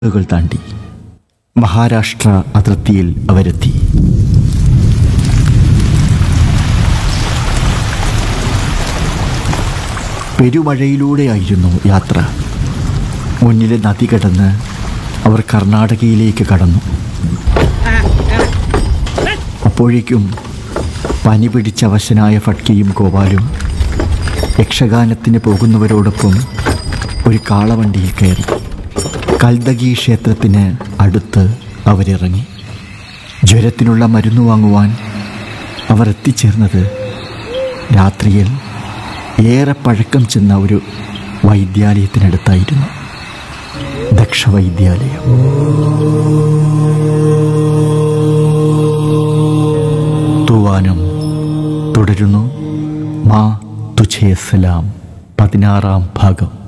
കൾ താണ്ടി മഹാരാഷ്ട്ര അതിർത്തിയിൽ അവരെത്തി പെരുമഴയിലൂടെയായിരുന്നു യാത്ര മുന്നിലെ നദി കടന്ന് അവർ കർണാടകയിലേക്ക് കടന്നു അപ്പോഴേക്കും പനി പിടിച്ച അവശനായ ഫട്കയും ഗോപാലും യക്ഷഗാനത്തിന് പോകുന്നവരോടൊപ്പം ഒരു കാളവണ്ടിയിൽ കയറി കൽദഗി ക്ഷേത്രത്തിന് അടുത്ത് അവരിറങ്ങി ജ്വരത്തിനുള്ള മരുന്ന് വാങ്ങുവാൻ അവർ എത്തിച്ചേർന്നത് രാത്രിയിൽ ഏറെ പഴക്കം ചെന്ന ഒരു വൈദ്യാലയത്തിനടുത്തായിരുന്നു ദക്ഷ വൈദ്യാലയം തൂവാനം തുടരുന്നു മാ തുഛേ സലാം പതിനാറാം ഭാഗം